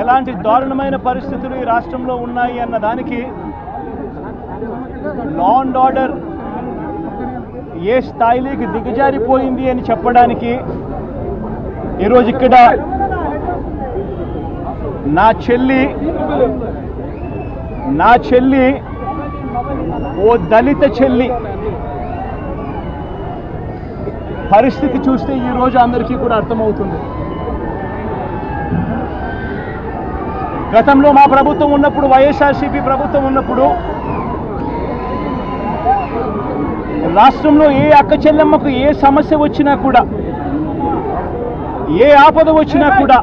ఎలాంటి దారుణమైన పరిస్థితులు ఈ రాష్ట్రంలో ఉన్నాయి అన్న దానికి లా అండ్ ఆర్డర్ ఏ స్థాయిలోకి దిగజారిపోయింది అని చెప్పడానికి ఈరోజు ఇక్కడ నా చెల్లి నా చెల్లి ఓ దళిత చెల్లి పరిస్థితి చూస్తే ఈ రోజు అందరికీ కూడా అర్థమవుతుంది గతంలో మా ప్రభుత్వం ఉన్నప్పుడు వైఎస్ఆర్సీపీ ప్రభుత్వం ఉన్నప్పుడు రాష్ట్రంలో ఏ అక్క చెల్లెమ్మకు ఏ సమస్య వచ్చినా కూడా ఏ ఆపద వచ్చినా కూడా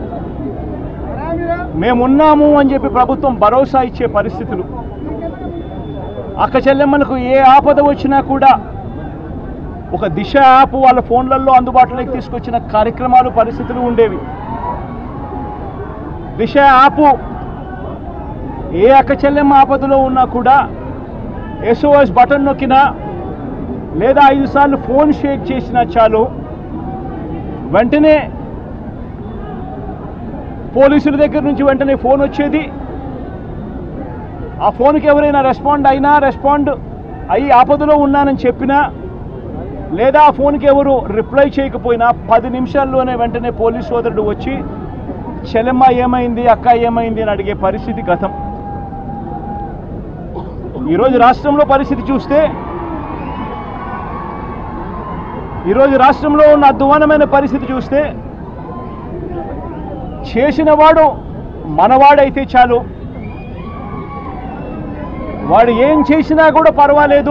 మేమున్నాము అని చెప్పి ప్రభుత్వం భరోసా ఇచ్చే పరిస్థితులు అక్క చెల్లెమ్మలకు ఏ ఆపద వచ్చినా కూడా ఒక దిశ యాప్ వాళ్ళ ఫోన్లలో అందుబాటులోకి తీసుకొచ్చిన కార్యక్రమాలు పరిస్థితులు ఉండేవి దిశ యాప్ ఏ అక్క చెల్లెమ్మ ఆపదలో ఉన్నా కూడా ఎస్ఓఎస్ బటన్ నొక్కినా లేదా ఐదు సార్లు ఫోన్ షేక్ చేసినా చాలు వెంటనే పోలీసుల దగ్గర నుంచి వెంటనే ఫోన్ వచ్చేది ఆ ఫోన్కి ఎవరైనా రెస్పాండ్ అయినా రెస్పాండ్ అయ్యి ఆపదలో ఉన్నానని చెప్పినా లేదా ఆ ఫోన్కి ఎవరు రిప్లై చేయకపోయినా పది నిమిషాల్లోనే వెంటనే పోలీస్ సోదరుడు వచ్చి చెల్లెమ్మ ఏమైంది అక్క ఏమైంది అని అడిగే పరిస్థితి గతం ఈరోజు రాష్ట్రంలో పరిస్థితి చూస్తే ఈరోజు రాష్ట్రంలో ఉన్న అధ్వానమైన పరిస్థితి చూస్తే చేసిన వాడు మనవాడైతే చాలు వాడు ఏం చేసినా కూడా పర్వాలేదు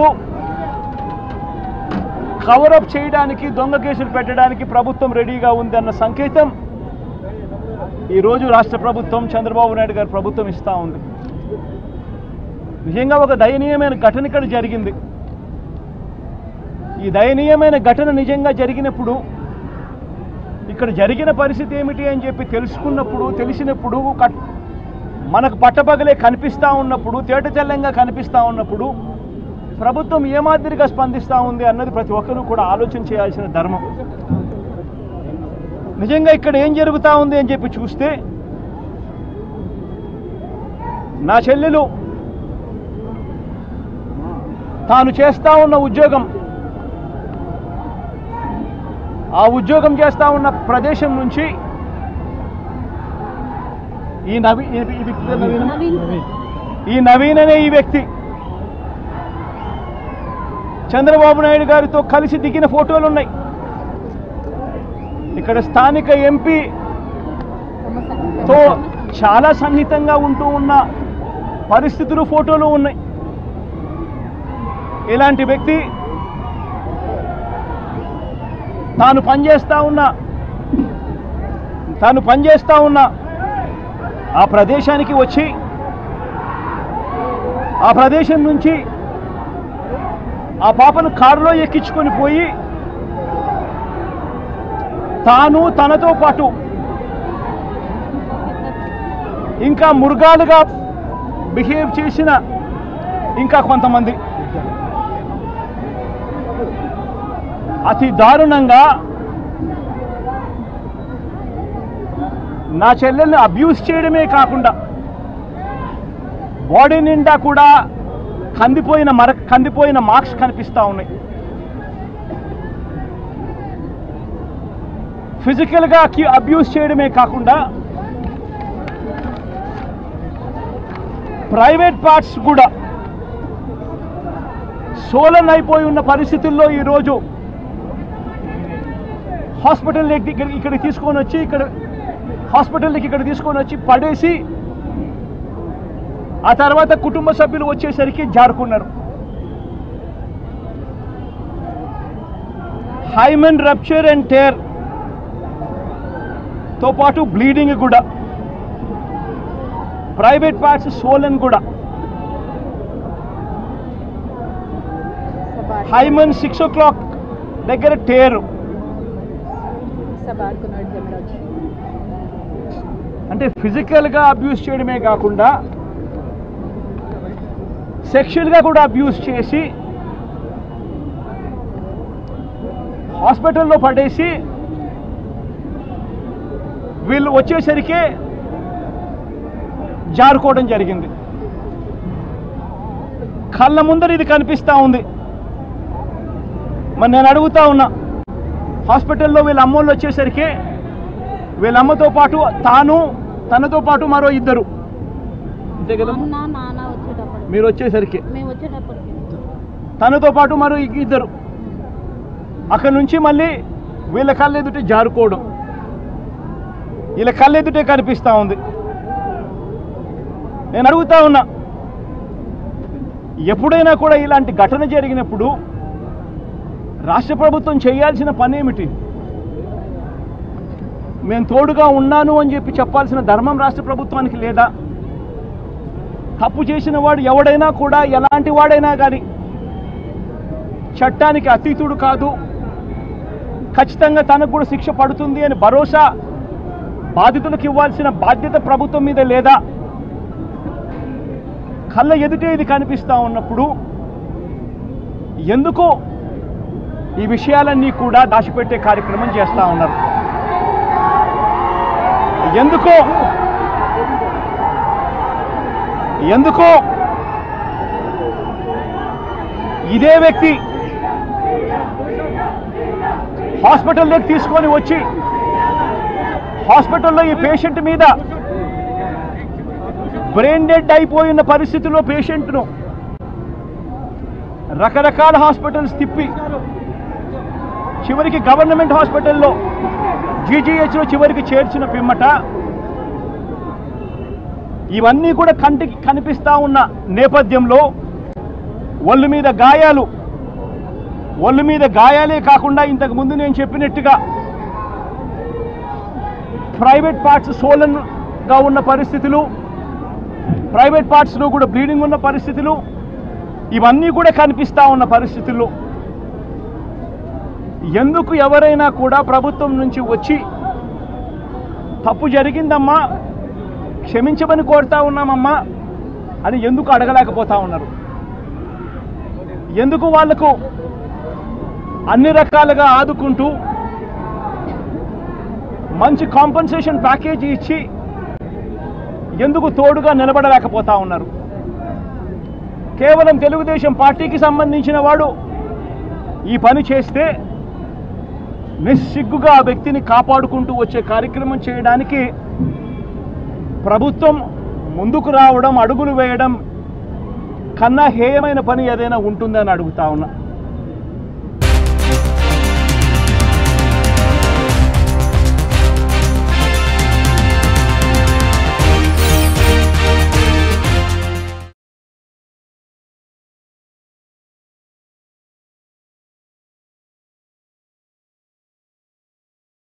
కవరప్ చేయడానికి దొంగ కేసులు పెట్టడానికి ప్రభుత్వం రెడీగా ఉంది అన్న సంకేతం ఈరోజు రాష్ట్ర ప్రభుత్వం చంద్రబాబు నాయుడు గారి ప్రభుత్వం ఇస్తూ ఉంది నిజంగా ఒక దయనీయమైన ఘటన ఇక్కడ జరిగింది ఈ దయనీయమైన ఘటన నిజంగా జరిగినప్పుడు ఇక్కడ జరిగిన పరిస్థితి ఏమిటి అని చెప్పి తెలుసుకున్నప్పుడు తెలిసినప్పుడు కట్- మనకు పట్టపగలే కనిపిస్తూ ఉన్నప్పుడు తేటతెల్లంగా కనిపిస్తూ ఉన్నప్పుడు ప్రభుత్వం ఏ మాదిరిగా స్పందిస్తూ ఉంది అన్నది ప్రతి ఒక్కరూ కూడా ఆలోచన చేయాల్సిన ధర్మం నిజంగా ఇక్కడ ఏం జరుగుతూ ఉంది అని చెప్పి చూస్తే నా చెల్లెలు తాను చేస్తా ఉన్న ఉద్యోగం ఆ ఉద్యోగం చేస్తా ఉన్న ప్రదేశం నుంచి ఈ నవీ ఈ- ఈ వ్యక్తి పేరు నవీనా? ఈ నవీన్ అనే ఈ వ్యక్తి చంద్రబాబు నాయుడు గారితో కలిసి దిగిన ఫోటోలు ఉన్నాయి ఇక్కడ స్థానిక ఎంపీతో చాలా సన్నిహితంగా ఉంటూ ఉన్న పరిస్థితులు ఫోటోలు ఉన్నాయి ఇలాంటి వ్యక్తి తాను పనిచేస్తా ఉన్న తాను పనిచేస్తా ఉన్న ఆ ప్రదేశానికి వచ్చి ఆ ప్రదేశం నుంచి ఆ పాపను కారులో ఎక్కించుకొని పోయి తాను తనతో పాటు ఇంకా మృగాలుగా బిహేవ్ చేసిన ఇంకా కొంతమంది అతి దారుణంగా నా చెల్లెల్ని అబ్యూస్ చేయడమే కాకుండా బాడీ నిండా కూడా కందిపోయిన మర కందిపోయిన మార్క్స్ కనిపిస్తూ ఉన్నాయి ఫిజికల్గా అబ్యూస్ చేయడమే కాకుండా ప్రైవేట్ పార్ట్స్ కూడా సోలన్ అయిపోయి ఉన్న పరిస్థితుల్లో ఈరోజు హాస్పిటల్ ఇక్కడ ఇక్కడికి తీసుకొని వచ్చి ఇక్కడ హాస్పిటల్కి ఇక్కడ తీసుకొని వచ్చి పడేసి ఆ తర్వాత కుటుంబ సభ్యులు వచ్చేసరికి జారుకున్నారు హైమన్ రప్చర్ అండ్ టేర్ తో పాటు బ్లీడింగ్ కూడా ప్రైవేట్ పార్ట్స్ సోలన్ కూడా హైమన్ సిక్స్ ఓ క్లాక్ దగ్గర టేరు సబార్కున్నాడు జమరాజ్ అంటే ఫిజికల్గా అబ్యూస్ చేయడమే కాకుండా సెక్షువల్గా కూడా అబ్యూస్ చేసి హాస్పిటల్లో పడేసి వీళ్ళు వచ్చేసరికి జారుకోవడం జరిగింది కళ్ళ ముందర ఇది కనిపిస్తూ ఉంది మరి నేను అడుగుతా ఉన్నా హాస్పిటల్లో వీళ్ళ అమ్మోళ్ళు వచ్చేసరికి వీళ్ళ అమ్మతో పాటు తాను తనతో పాటు మరో ఇద్దరు అంతే కదా అన్న నాన్న వచ్చేటప్పుడు మీరు వచ్చేసరికి మేము వచ్చేటప్పటికి తనతో పాటు మరో ఇద్దరు అక్కడి నుంచి మళ్ళీ వీళ్ళ కళ్ళెదుటే జారుకోవడం వీళ్ళ కళ్ళెదుటే కనిపిస్తూ ఉంది నేను అడుగుతా ఉన్నా ఎప్పుడైనా కూడా ఇలాంటి ఘటన జరిగినప్పుడు రాష్ట్ర ప్రభుత్వం చేయాల్సిన పని ఏమిటి మేము తోడుగా ఉన్నాను అని చెప్పి చెప్పాల్సిన ధర్మం రాష్ట్ర ప్రభుత్వానికి లేదా తప్పు చేసిన వాడు ఎవడైనా కూడా ఎలాంటి వాడైనా కానీ చట్టానికి అతీతుడు కాదు ఖచ్చితంగా తనకు కూడా శిక్ష పడుతుంది అని భరోసా బాధితులకు ఇవ్వాల్సిన బాధ్యత ప్రభుత్వం మీద లేదా కళ్ళ ఎదుటే ఇది కనిపిస్తూ ఉన్నప్పుడు ఎందుకో ఈ విషయాలన్నీ కూడా దాచిపెట్టే కార్యక్రమం చేస్తూ ఉన్నారు ఎందుకో ఎందుకో ఇదే వ్యక్తి హాస్పిటల్లోకి తీసుకొని వచ్చి హాస్పిటల్లో ఈ పేషెంట్ మీద బ్రెయిన్ డెడ్ అయిపోయిన పరిస్థితిలో పేషెంట్ను రకరకాల హాస్పిటల్స్ తిప్పి చివరికి గవర్నమెంట్ హాస్పిటల్లో జీజీహెచ్లో చివరికి చేర్చిన పిమ్మట ఇవన్నీ కూడా కంటికి కనిపిస్తా ఉన్న నేపథ్యంలో ఒళ్ళు మీద గాయాలు ఒళ్ళు మీద గాయాలే కాకుండా ఇంతకు ముందు నేను చెప్పినట్టుగా ప్రైవేట్ పార్ట్స్ సోలన్గా ఉన్న పరిస్థితులు ప్రైవేట్ పార్ట్స్లో కూడా బ్లీడింగ్ ఉన్న పరిస్థితులు ఇవన్నీ కూడా కనిపిస్తా ఉన్న పరిస్థితుల్లో ఎందుకు ఎవరైనా కూడా ప్రభుత్వం నుంచి వచ్చి తప్పు జరిగిందమ్మా క్షమించమని కోరుతా ఉన్నామమ్మా అని ఎందుకు అడగలేకపోతా ఉన్నారు ఎందుకు వాళ్లకు అన్ని రకాలుగా ఆదుకుంటూ మంచి కాంపన్సేషన్ ప్యాకేజీ ఇచ్చి ఎందుకు తోడుగా నిలబడలేకపోతా ఉన్నారు కేవలం తెలుగుదేశం పార్టీకి సంబంధించిన వాడు ఈ పని చేస్తే నిస్సిగ్గుగా ఆ వ్యక్తిని కాపాడుకుంటూ వచ్చే కార్యక్రమం చేయడానికి ప్రభుత్వం ముందుకు రావడం అడుగులు వేయడం కన్నా హేయమైన పని ఏదైనా ఉంటుందని అడుగుతా ఉన్నా